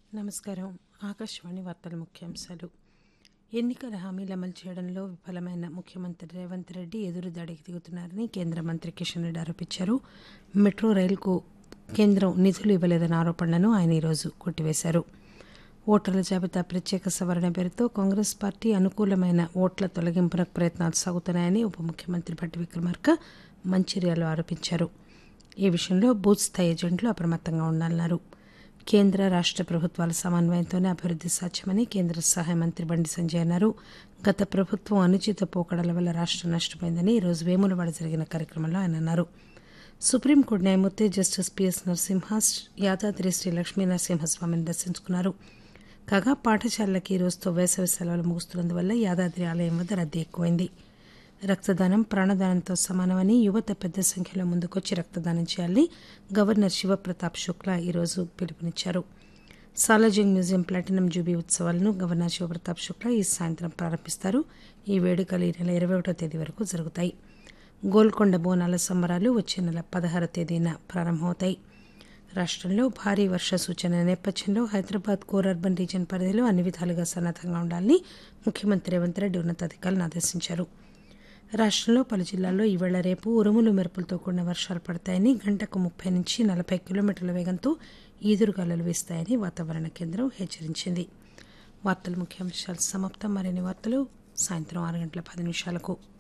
నమస్కారం ఆకాశవాణి వార్తల ముఖ్యాంశాలు ఎన్నికల హామీలు అమలు చేయడంలో విఫలమైన ముఖ్యమంత్రి రేవంత్ రెడ్డి ఎదురుదాడికి దిగుతున్నారని కేంద్ర మంత్రి కిషన్ రెడ్డి ఆరోపించారు మెట్రో రైలుకు కేంద్రం నిధులు ఇవ్వలేదన్న ఆరోపణలను ఆయన ఈరోజు కొట్టివేశారు ఓటర్ల జాబితా ప్రత్యేక సవరణ పేరుతో కాంగ్రెస్ పార్టీ అనుకూలమైన ఓట్ల తొలగింపునకు ప్రయత్నాలు సాగుతున్నాయని ఉప ముఖ్యమంత్రి భట్టి విక్రమార్క మంచిర్యాలలో ఆరోపించారు ఈ విషయంలో బూత్ స్థాయి ఏజెంట్లు అప్రమత్తంగా ఉండాలన్నారు కేంద్ర రాష్ట ప్రభుత్వాల సమన్వయంతోనే అభివృద్ది సాధ్యమని కేంద్ర సహాయ మంత్రి బండి సంజయ్ అన్నారు గత ప్రభుత్వం అనుచిత పోకడల వల్ల రాష్టం నష్టపోయిందని ఈరోజు వేములవాడ జరిగిన కార్యక్రమంలో ఆయన అన్నారు సుప్రీంకోర్టు న్యాయమూర్తి జస్టిస్ పిఎస్ నరసింహ యాదాద్రి శ్రీ లక్ష్మీ నరసింహస్వామిని దర్శించుకున్నారు కాగా పాఠశాలలకు ఈ రోజుతో వేసవి సెలవులు ముగుస్తున్నందువల్ల యాదాద్రి ఆలయం వద్ద రద్దీ ఎక్కువైంది రక్తదానం ప్రాణదానంతో సమానమని యువత పెద్ద సంఖ్యలో ముందుకొచ్చి రక్తదానం చేయాలని గవర్నర్ శివప్రతాప్ శుక్లా ఈరోజు పిలుపునిచ్చారు సాలాజింగ్ మ్యూజియం ప్లాటినం జూబీ ఉత్సవాలను గవర్నర్ శివప్రతాప్ శుక్లా ఈ సాయంత్రం ప్రారంభిస్తారు ఈ వేడుకలు ఈ నెల ఇరవై ఒకటో తేదీ వరకు జరుగుతాయి గోల్కొండ బోనాల సంబరాలు వచ్చే నెల పదహారో తేదీన ప్రారంభమవుతాయి రాష్టంలో భారీ వర్ష సూచన నేపథ్యంలో హైదరాబాద్ కోర్ అర్బన్ రీజియన్ పరిధిలో అన్ని విధాలుగా సన్నద్దంగా ఉండాలని ముఖ్యమంత్రి రేవంత్ రెడ్డి ఉన్నతాధికారులను ఆదేశించారు రాష్టంలో పలు జిల్లాల్లో ఈవేళ రేపు ఉరుములు మెరుపులతో కూడిన వర్షాలు పడతాయని గంటకు ముప్పై నుంచి నలభై కిలోమీటర్ల వేగంతో ఈదురుగాలులు వీస్తాయని వాతావరణ కేంద్రం హెచ్చరించింది వార్తల ముఖ్యాంశాలు సమాప్తం మరిన్ని వార్తలు సాయంత్రం ఆరు గంటల పది నిమిషాలకు